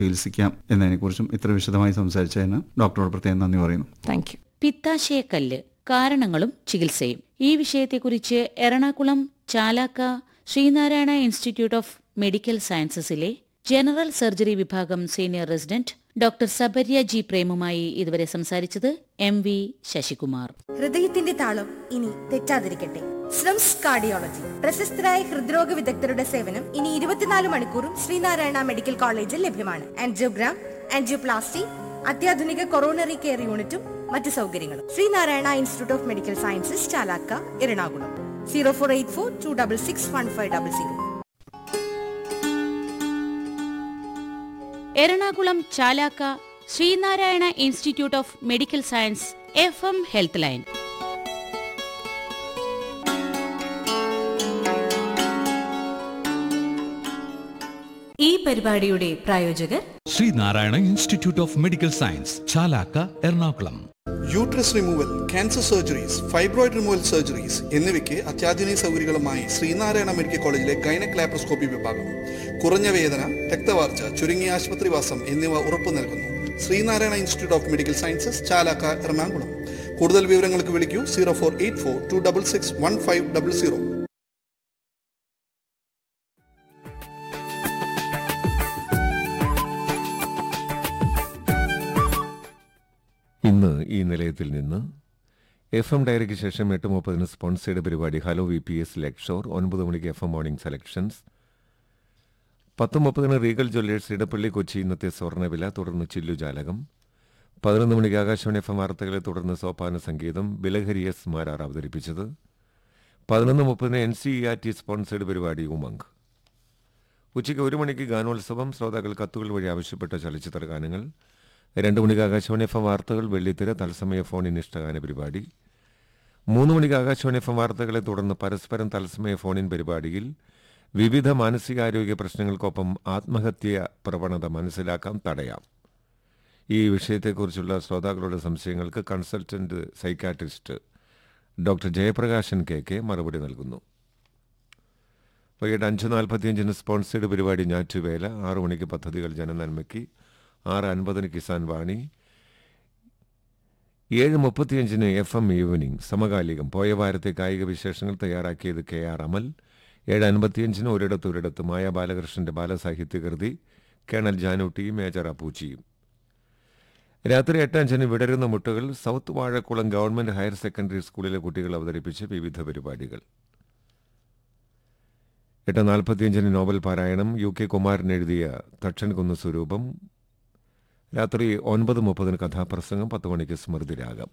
ചികിത്സിക്കാം എന്നതിനെക്കുറിച്ചും ഇത്ര വിശദമായി സംസാരിച്ചതിന് ഡോക്ടറോട് പ്രത്യേകം നന്ദി പറയുന്നു താങ്ക് യു പിത്താശയക്കല്ല് കാരണങ്ങളും ചികിത്സയും ഈ വിഷയത്തെക്കുറിച്ച് Ernakulam Chalakka Sree Narayana institute of medical സയൻസസിലെ ജനറൽ സർജറി വിഭാഗം senior resident doctor Sabarya G പ്രേമുമായി ഇതുവരെ സംസാരിച്ചത് എം വി ശശികുമാർ ഹൃദയത്തിന്റെ താളം ഇനി തെറ്റാതിരിക്കട്ടെ സ്ലംസ് കാർഡിയോളജി പ്രശസ്തരായ ഹൃദ്രോഗ വിദഗ്ധരുടെ സേവനം ഇനി ഇരുപത്തിനാല് മണിക്കൂറും ശ്രീനാരായണ മെഡിക്കൽ കോളേജിൽ ലഭ്യമാണ് ആൻജിയോഗ്രാം ആൻജിയോപ്ലാസ്റ്റി അത്യാധുനിക കൊറോണറി കെയർ യൂണിറ്റും മറ്റു സൗകര്യങ്ങളും Sree Narayana institute of medical sciences Chalakka Ernakulam zero four eight four two double six one five double zero Ernakulam Chalakka Sree Narayana institute of medical science F M health line ഈ പരിപാടിയുടെ പ്രായോജകർ Sree Narayana institute of medical science Chalakka Ernakulam uterus removal cancer surgeries fibroid removal surgeries എന്നിവയ്ക്ക് അത്യാധുനിക സൗകര്യങ്ങളുമായി Sree Narayana medical കോളേജിലെ gynaec laparoscopy വിഭാഗം കുറഞ്ഞ വേദന രക്തവാർച്ച ചുരുങ്ങിയ ആശുപത്രിവാസം എന്നിവ ഉറപ്പു നൽകുന്നു Sree Narayana institute of medical sciences Chalakka Ernakulam കൂടുതൽ വിവരങ്ങൾക്ക് വിളിക്കൂ zero four eight four two double six one five double zero ഇന്ന് ഈ നിലയത്തിൽ നിന്ന് എഫ് എം ഡയറിക്ക് ശേഷം എട്ട് മുപ്പതിന് സ്പോൺസേഡ് പരിപാടി hello V P S Lakeshore ഒൻപത് മണിക്ക് എഫ് എം മോർണിംഗ് സെലക്ഷൻസ് പത്ത് മുപ്പതിന് റീഗൽ ജ്വല്ലേഴ്സ് ഇടപ്പള്ളി കൊച്ചി ഇന്നത്തെ സ്വർണ്ണവില തുടർന്ന് ചില്ലുജാലകം പതിനൊന്ന് മണിക്ക് ആകാശവാണി എഫ് എം വാർത്തകളെ തുടർന്ന് സോപാന സംഗീതം ബിലഹരി എസ് മാരാർ അവതരിപ്പിച്ചത് പതിനൊന്ന് മുപ്പതിന് N C E R T sponsored പരിപാടി ഉമംഗ് ഉച്ചയ്ക്ക് ഒരു മണിക്ക് ഗാനോത്സവം ശ്രോതാക്കൾ കത്തുകൾ വഴി ആവശ്യപ്പെട്ട ചലച്ചിത്ര ഗാനങ്ങൾ രണ്ട് മണിക്ക് ആകാശവാണി എഫ് എം വാർത്തകൾ വെള്ളിത്തിര തത്സമയ ഫോണിൻ ഇഷ്ടഗാന പരിപാടി മൂന്ന് മണിക്ക് ആകാശവാണി എഫ് എം വാർത്തകളെ തുടർന്ന് പരസ്പരം തത്സമയ ഫോണിൻ പരിപാടിയിൽ വിവിധ മാനസികാരോഗ്യ പ്രശ്നങ്ങൾക്കൊപ്പം ആത്മഹത്യ പ്രവണത മനസ്സിലാക്കാം തടയാം ഈ വിഷയത്തെക്കുറിച്ചുള്ള ശ്രോതാക്കളുടെ സംശയങ്ങൾക്ക് consultant psychiatrist doctor Jayaprakashan K K മറുപടി നൽകുന്നു വൈകിട്ട് അഞ്ച് നാൽപ്പത്തിയഞ്ചിന് സ്പോൺസേഡ് പരിപാടി ഞാറ്റുവേല ആറു മണിക്ക് പദ്ധതികൾ ജനനന്മയ്ക്ക് ആറ് അൻപതിന് കിസാൻ വാണി ഏഴ് മുപ്പത്തിയഞ്ചിന് എഫ് എം ഈവനിംഗ് സമകാലികം പോയ വാരത്തെ കായിക വിശേഷങ്ങൾ തയ്യാറാക്കിയത് കെ ആർ അമൽ ഏഴ് അൻപത്തിയഞ്ചിന് ഒരിടത്ത് ഒരിടത്ത് മായ ബാലകൃഷ്ണന്റെ ബാലസാഹിത്യകൃതി കേണൽ ജാനൂട്ടിയും മേജർ അപ്പൂച്ചിയും രാത്രി എട്ടഞ്ചിന് വിടരുന്ന മുട്ടുകൾ south Vazhakulam government higher secondary സ്കൂളിലെ കുട്ടികൾ അവതരിപ്പിച്ച വിവിധ പരിപാടികൾ എട്ട് നാൽപ്പത്തിയഞ്ചിന് നോവൽ പാരായണം യു കെ കുമാരൻ എഴുതിയ തക്ഷൻകുന്ന് സ്വരൂപം രാത്രി ഒൻപത് മുപ്പതിന് കഥാപ്രസംഗം പത്ത് മണിക്ക് സ്മൃതിരാഗം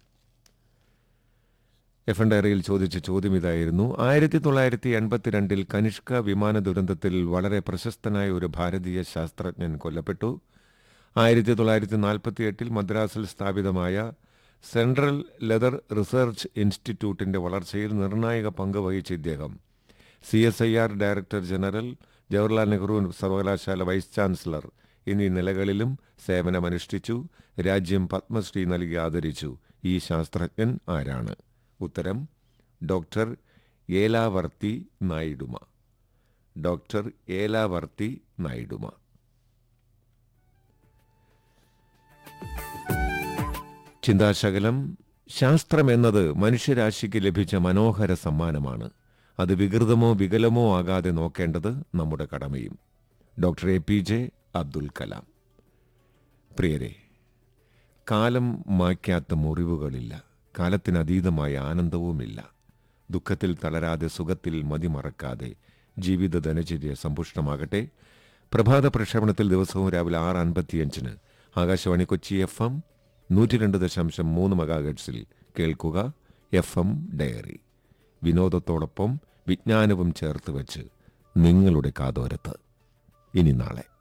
എഫ് എൻ ഡയറിയിൽ ചോദിച്ച ചോദ്യം ഇതായിരുന്നു ആയിരത്തി തൊള്ളായിരത്തി എൺപത്തിരണ്ടിൽ കനിഷ്ക വിമാന ദുരന്തത്തിൽ വളരെ പ്രശസ്തനായ ഒരു ഭാരതീയ ശാസ്ത്രജ്ഞൻ കൊല്ലപ്പെട്ടു ആയിരത്തി തൊള്ളായിരത്തി നാൽപ്പത്തി എട്ടിൽ മദ്രാസിൽ സ്ഥാപിതമായ സെൻട്രൽ ലെതർ റിസർച്ച് ഇൻസ്റ്റിറ്റ്യൂട്ടിന്റെ വളർച്ചയിൽ നിർണായക പങ്ക് വഹിച്ച ഇദ്ദേഹം C S I R director general Jawaharlal Nehru സർവകലാശാല വൈസ് ചാൻസലർ എന്നീ നിലകളിലും സേവനമനുഷ്ഠിച്ചു രാജ്യം പത്മശ്രീ നൽകി ആദരിച്ചു ഈ ശാസ്ത്രജ്ഞൻ ആരാണ് ഉത്തരം ഡോക്ടർ ഏലാവർത്തി നായിഡുമ ഡോക്ടർ ഏലാവർത്തി നായിഡുമ ചിന്താശകലം ശാസ്ത്രമെന്നത് മനുഷ്യരാശിക്ക് ലഭിച്ച മനോഹര സമ്മാനമാണ് അത് വികൃതമോ വികലമോ ആകാതെ നോക്കേണ്ടത് നമ്മുടെ കടമയും doctor A P J Abdul Kalam പ്രിയരെ കാലം മായ്ക്കാത്ത മുറിവുകളില്ല കാലത്തിനതീതമായ ആനന്ദവുമില്ല ദുഃഖത്തിൽ തളരാതെ സുഖത്തിൽ മതിമറക്കാതെ ജീവിത ദിനചര്യ സമ്പുഷ്ടമാകട്ടെ പ്രഭാത പ്രക്ഷേപണത്തിൽ ദിവസവും രാവിലെ ആറ് അൻപത്തിയഞ്ചിന് ആകാശവാണി കൊച്ചി എഫ് എം നൂറ്റി രണ്ട് ദശാംശം മൂന്ന് മെഗാഗട്സിൽ കേൾക്കുക എഫ് എം ഡയറി വിനോദത്തോടൊപ്പം വിജ്ഞാനവും ചേർത്ത് വെച്ച് നിങ്ങളുടെ കാതോരത്ത് ഇനി നാളെ